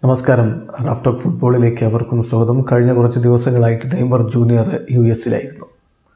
നമസ്കാരം റാഫ്റ്റോക്ക് ഫുട്ബോളിലേക്ക് അവർക്കും സ്വാഗതം കഴിഞ്ഞ കുറച്ച് ദിവസങ്ങളായിട്ട് നെയ്മർ ജൂനിയർ യു എസിലായിരുന്നു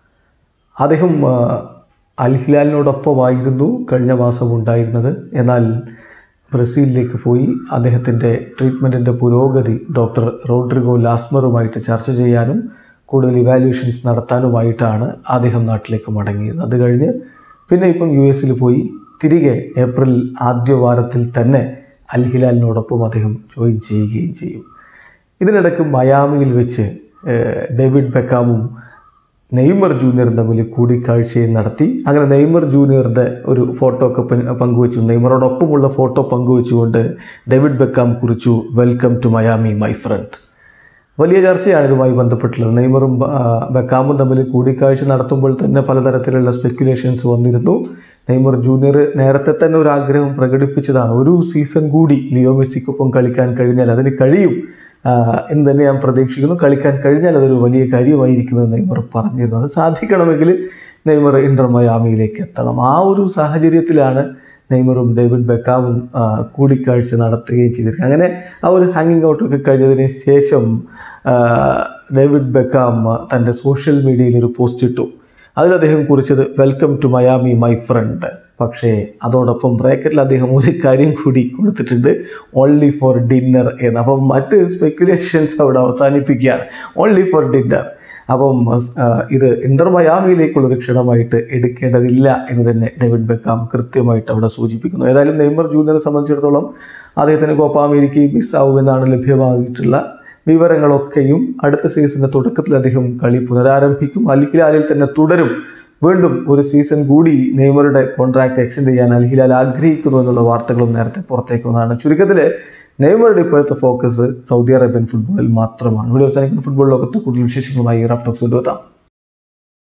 അദ്ദേഹം ആ, അൽ ഹിലാലിനോടൊപ്പമായിരുന്നു കഴിഞ്ഞ മാസം ഉണ്ടായിരുന്നത് എന്നാൽ ബ്രസീലിലേക്ക് പോയി അദ്ദേഹത്തിൻ്റെ ട്രീറ്റ്മെൻറ്റിൻ്റെ പുരോഗതി ഡോക്ടർ റോഡ്രിഗോ ലാസ്മറുമായിട്ട് ചർച്ച ചെയ്യാനും കൂടുതൽ ഇവാലുവേഷൻസ് നടത്താനുമായിട്ടാണ് അദ്ദേഹം നാട്ടിലേക്ക് മടങ്ങിയത് അത് കഴിഞ്ഞ് പിന്നെ ഇപ്പം യു എസിൽ പോയി തിരികെ ഏപ്രിൽ ആദ്യ വാരത്തിൽ തന്നെ അൽ ഹിലാലിനോടൊപ്പം അദ്ദേഹം ജോയിൻ ചെയ്യുകയും ചെയ്യും ഇതിനിടയ്ക്ക് മയാമിയിൽ വെച്ച് ഏഹ്, ഡേവിഡ് ബെക്കാമും നെയ്മർ ജൂനിയറും തമ്മിൽ കൂടിക്കാഴ്ചയും നടത്തി അങ്ങനെ നെയ്മർ ജൂനിയറുടെ ഒരു ഫോട്ടോ ഒക്കെ പങ്ക് പങ്കുവച്ചു നെയ്മറോടൊപ്പമുള്ള ഫോട്ടോ പങ്കുവെച്ചുകൊണ്ട് ഡേവിഡ് ബെക്കാം കുറിച്ചു welcome to Miami my friend വലിയ ചർച്ചയാണ് ഇതുമായി ബന്ധപ്പെട്ടുള്ളത് നെയ്മറും ആ, ബെക്കാമും തമ്മിൽ കൂടിക്കാഴ്ച നടത്തുമ്പോൾ തന്നെ പലതരത്തിലുള്ള സ്പെക്യുലേഷൻസ് വന്നിരുന്നു നെയ്മർ ജൂനിയർ നേരത്തെ തന്നെ ഒരു ആഗ്രഹം പ്രകടിപ്പിച്ചതാണ് ഒരു സീസൺ കൂടി ലിയോ മെസ്സിക്കൊപ്പം കളിക്കാൻ കഴിഞ്ഞാൽ അതിന് കഴിയും ആ, എന്ന് തന്നെ ഞാൻ പ്രതീക്ഷിക്കുന്നു കളിക്കാൻ കഴിഞ്ഞാൽ അതൊരു വലിയ കാര്യമായിരിക്കുമെന്ന് നെയ്മർ പറഞ്ഞിരുന്നു അത് സാധിക്കണമെങ്കിൽ നെയ്മർ ഇന്റർ മയാമിയിലേക്ക് എത്തണം ആ ഒരു സാഹചര്യത്തിലാണ് നെയ്മറും ഡേവിഡ് ബെക്കാമും ആ, കൂടിക്കാഴ്ച നടത്തുകയും ചെയ്തിരിക്കുന്നത് അങ്ങനെ ആ ഒരു ഹാങ്ങിങ് ഔട്ടൊക്കെ കഴിഞ്ഞതിന് ശേഷം ആ, ഡേവിഡ് ബെക്കാം തൻ്റെ സോഷ്യൽ മീഡിയയിൽ ഒരു പോസ്റ്റ് ഇട്ടു അതിൽ അദ്ദേഹം കുറിച്ചത് welcome to Miami my friend പക്ഷേ അതോടൊപ്പം ബ്രാക്കറ്റിൽ അദ്ദേഹം ഒരു കാര്യം കൂടി കൊടുത്തിട്ടുണ്ട് ഓൺലി ഫോർ ഡിന്നർ എന്ന് അപ്പം മറ്റ് സ്പെക്യുലേഷൻസ് അവിടെ അവസാനിപ്പിക്കുകയാണ് ഓൺലി ഫോർ ഡിന്നർ അപ്പം ആ, ഇത് ഇന്റർ മയാമിയിലേക്കുള്ളൊരു ക്ഷണമായിട്ട് എടുക്കേണ്ടതില്ല എന്ന് തന്നെ ഡേവിഡ് ബെക്കാം കൃത്യമായിട്ട് അവിടെ സൂചിപ്പിക്കുന്നു ഏതായാലും നെയ്മർ ജൂനിയറെ സംബന്ധിച്ചിടത്തോളം അദ്ദേഹത്തിന് കോപ്പ അമേരിക്കയും മിസ്സാവുമെന്നാണ് ലഭ്യമായിട്ടുള്ള വിവരങ്ങളൊക്കെയും അടുത്ത സീസണിന്റെ തുടക്കത്തിൽ അദ്ദേഹം കളി പുനരാരംഭിക്കും അൽഹിലാലിൽ തന്നെ തുടരും വീണ്ടും ഒരു സീസൺ കൂടി നെയ്മറുടെ കോൺട്രാക്ട് എക്സ്റ്റെൻഡ് ചെയ്യാൻ അൽഹിലാൽ ആഗ്രഹിക്കുന്നു എന്നുള്ള വാർത്തകളും നേരത്തെ പുറത്തേക്ക് വന്നതാണ് ചുരുക്കത്തിൽ നെയ്മറുടെ ഇപ്പോഴത്തെ ഫോക്കസ് സൗദി അറേബ്യൻ ഫുട്ബോളിൽ മാത്രമാണ് ഇവിടെ അവസാനിക്കുന്ന ഫുട്ബോൾ ലോകത്ത് കൂടുതൽ വിശേഷങ്ങളുമായി റാഫ്റ്റോക്സ് കൊണ്ടുവെത്താം